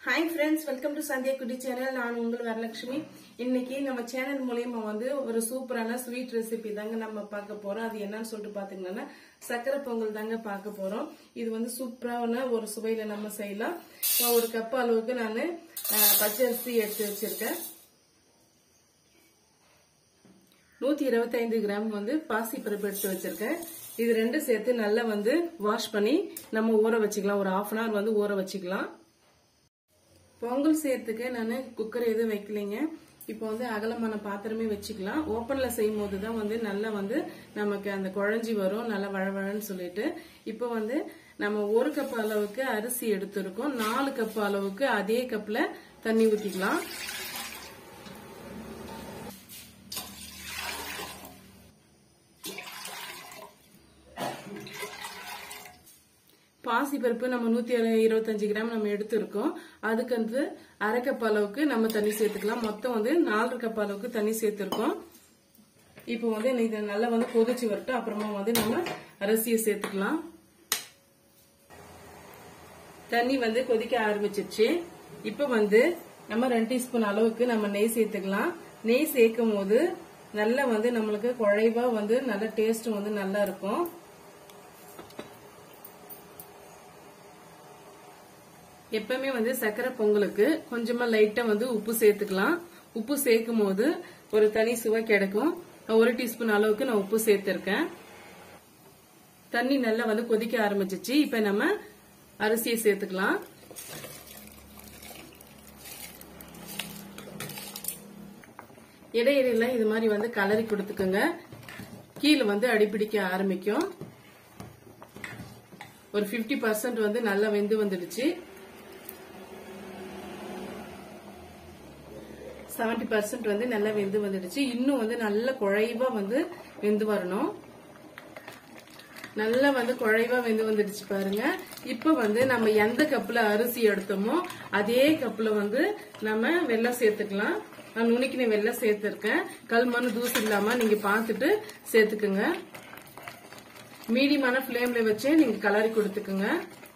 hi friends welcome to Sandhya Kutti channel நான் உங்கள் வரலட்சுமி இன்னைக்கு நம்ம சேனல் மூலியமா வந்து ஒரு சூப்பரான ஸ்வீட் ரெசிபி தாங்க நம்ம பார்க்க போறோம் அது என்னன்னு சொல்லிட்டு பாத்தீங்கன்னா சக்கரை பொங்கல் தாங்க பார்க்க போறோம் இது வந்து சூப்பரான ஒரு சுவையில நம்ம செய்யலாம் இப்போ ஒரு கப் அளவுக்கு நான் பச்சரிசி எடுத்து வச்சிருக்கேன் நூத்தி இருபத்தைந்து கிராம் வந்து பாசி பருப்பு எடுத்து வச்சிருக்கேன் இது ரெண்டும் சேர்த்து நல்லா வந்து வாஷ் பண்ணி நம்ம ஊற வச்சுக்கலாம் ஒரு ஹாஃப் அன் ஹவர் வந்து ஊற வச்சுக்கலாம் பொங்கல் செய்யறதுக்கு நான் குக்கர் எதுவும் வைக்கலைங்க இப்போ வந்து அகலமான பாத்திரமே வச்சுக்கலாம் ஓப்பன்ல செய்யும் போது தான் வந்து நல்லா வந்து நமக்கு அந்த குழஞ்சி வரும் நல்லா வழவழன்னு சொல்லிட்டு இப்போ வந்து நம்ம ஒரு கப் அளவுக்கு அரிசி எடுத்திருக்கோம் நாலு கப் அளவுக்கு அதே கப்ல தண்ணி ஊத்திக்கலாம் பாசி பருப்பு நம்ம நூத்தி இருபத்தஞ்சு கிராம் நம்ம எடுத்திருக்கோம் அதுக்கு வந்து அரை கப் அளவுக்கு நம்ம தண்ணி சேர்த்துக்கலாம் மொத்தம் வந்து நாலு கப் அளவுக்கு தண்ணி சேர்த்திருக்கோம் இப்போ வந்து இதை நல்லா வந்து கொதிச்சு வரட்டும் அப்புறமா வந்து நம்ம அரிசியை சேர்த்துக்கலாம் தண்ணி வந்து கொதிக்க ஆரம்பிச்சிருச்சு இப்போ வந்து நம்ம ரெண்டு டீஸ்பூன் அளவுக்கு நம்ம நெய் சேர்த்துக்கலாம் நெய் சேர்க்கும் போது நல்லா வந்து நம்மளுக்கு குழைவா வந்து நல்ல டேஸ்ட் வந்து நல்லா இருக்கும் எப்பவுமே வந்து சக்கரை பொங்கலுக்கு கொஞ்சமா லைட்டா வந்து உப்பு சேர்த்துக்கலாம் உப்பு சேர்க்கும் போது ஒரு தனி சுவை கிடைக்கும் ஒரு டீஸ்பூன் அளவுக்கு நான் உப்பு சேர்த்திருக்கேன் தண்ணி நல்லா வந்து கொதிக்க ஆரம்பிச்சிச்சு இப்ப நம்ம அரிசியை சேர்த்துக்கலாம் இடையில இது மாதிரி வந்து கலரி கொடுத்துக்கோங்க கீழே வந்து அடிப்பிடிக்க ஆரம்பிக்கும் ஒரு பிப்டி பர்சன்ட் வந்து நல்லா வெந்து வந்துடுச்சு செவன்டி பர்சன்ட் வந்து நல்லா வெந்து வந்துடுச்சு இன்னும் வந்து நல்ல குழைவா வந்து வெந்து வரணும் நல்லா வந்து குழைவா வெந்து வந்துடுச்சு பாருங்க இப்ப வந்து நம்ம எந்த கப்ல அரிசி எடுத்தோமோ அதே கப்ல வந்து நம்ம வெள்ளம் சேர்த்துக்கலாம் நான் நுணுக்கின வெள்ளம் சேர்த்திருக்கேன் கல் மண் தூசு இல்லாம நீங்க பாத்துட்டு சேர்த்துக்குங்க மீடியமான பிளேம்ல வச்சு நீங்க கலரி கொடுத்துக்குங்க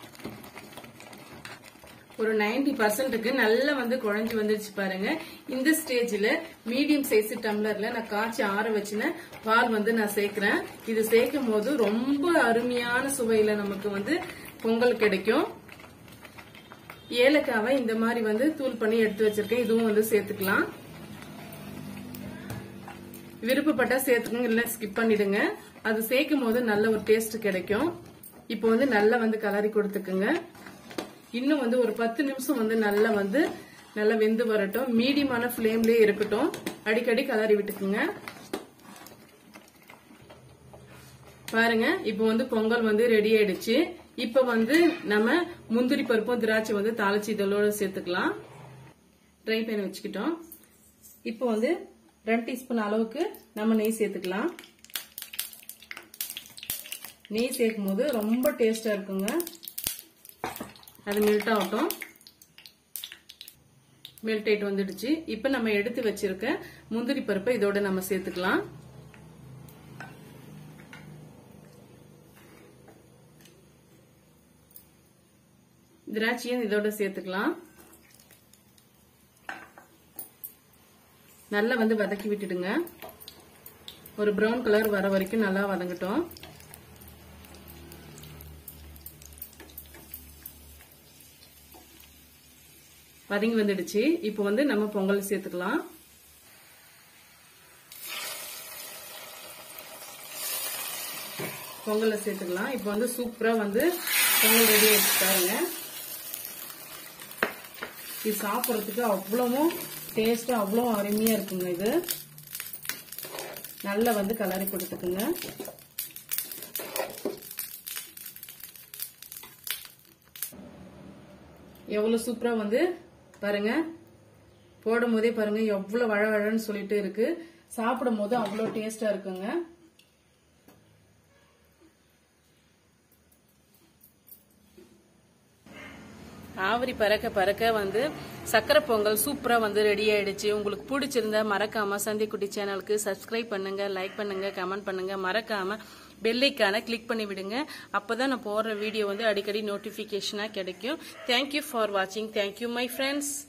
ஒரு நைன்டி பர்சன்ட்டுக்கு நல்லா வந்து குழஞ்சி வந்துருச்சு பாருங்க இந்த ஸ்டேஜ்ல மீடியம் சைஸ் டம்ளர்ல நான் காய்ச்சி ஆற வச்சுன பால் வந்து நான் சேர்க்கிறேன் இது சேர்க்கும் போது ரொம்ப அருமையான சுவையில நமக்கு வந்து பொங்கல் கிடைக்கும் ஏலக்காவை இந்த மாதிரி வந்து தூள் பண்ணி எடுத்து வச்சிருக்கேன் இதுவும் வந்து சேர்த்துக்கலாம் விருப்பப்பட்டா சேர்த்துக்கோங்க இல்ல ஸ்கிப் பண்ணிடுங்க அது சேர்க்கும் போது நல்ல ஒரு டேஸ்ட் கிடைக்கும் இப்போ வந்து நல்லா வந்து கலரி கொடுத்துக்குங்க இன்னும் வந்து ஒரு பத்து நிமிஷம் வந்து நல்லா வந்து நல்லா வெந்து வரட்டும் மீடியமான ஃபிளேம்லயே இருக்கட்டும் அடிக்கடி கலரி விட்டுக்குங்க பாருங்க இப்போ வந்து பொங்கல் வந்து ரெடி ஆயிடுச்சு இப்ப வந்து நம்ம முந்திரி பருப்பும் திராட்சை வந்து தாளிச்சு இதோட சேர்த்துக்கலாம் ட்ரை பேன் வச்சுக்கிட்டோம் இப்போ வந்து ரெண்டு டீஸ்பூன் அளவுக்கு நம்ம நெய் சேர்த்துக்கலாம் நெய் சேர்க்கும் போது ரொம்ப டேஸ்டா இருக்குங்க அது மெல்ட் ஆகட்டும் மெல்ட் ஆயிட்டு வந்துடுச்சு இப்ப நம்ம எடுத்து வச்சிருக்க முந்திரி பருப்பை இதோட நம்ம சேர்த்துக்கலாம் திராட்சையும் இதோட சேர்த்துக்கலாம் நல்லா வந்து வதக்கி விட்டுடுங்க ஒரு ப்ரௌன் கலர் வர வரைக்கும் நல்லா வதங்கட்டும் வதங்கி வந்துடுச்சு இப்போ வந்து நம்ம பொங்கல் சேர்த்துக்கலாம் பொங்கலை சேர்த்துக்கலாம் இப்போ வந்து சூப்பரா வந்து பொங்கல் ரெடி ஆயிடுச்சு பாருங்க இது சாப்பிட்றதுக்கு அவ்வளவும் டேஸ்டா அவ்வளோ அருமையா இருக்குங்க இது நல்லா வந்து கலரி கொடுத்துக்குங்க எவ்வளவு சூப்பரா வந்து பாருங்க போடும் போதே பாருங்க எவ்வளவு வழ வழன்னு சொல்லிட்டு இருக்கு சாப்பிடும் போது அவ்வளவு டேஸ்டா இருக்குங்க ஆவரி பறக்க பறக்க வந்து சக்கரை பொங்கல் சூப்பரா வந்து ரெடி ஆயிடுச்சு உங்களுக்கு பிடிச்சிருந்தா மறக்காம சந்திக்குட்டி சேனலுக்கு சப்ஸ்கிரைப் பண்ணுங்க லைக் பண்ணுங்க கமெண்ட் பண்ணுங்க மறக்காம பெல்லைக்கான கிளிக் பண்ணி விடுங்க அப்பதான் நான் போடுற வீடியோ வந்து அடிக்கடி நோட்டிபிகேஷனா கிடைக்கும் தேங்க்யூ ஃபார் வாட்சிங் தேங்க்யூ மை ஃப்ரெண்ட்ஸ்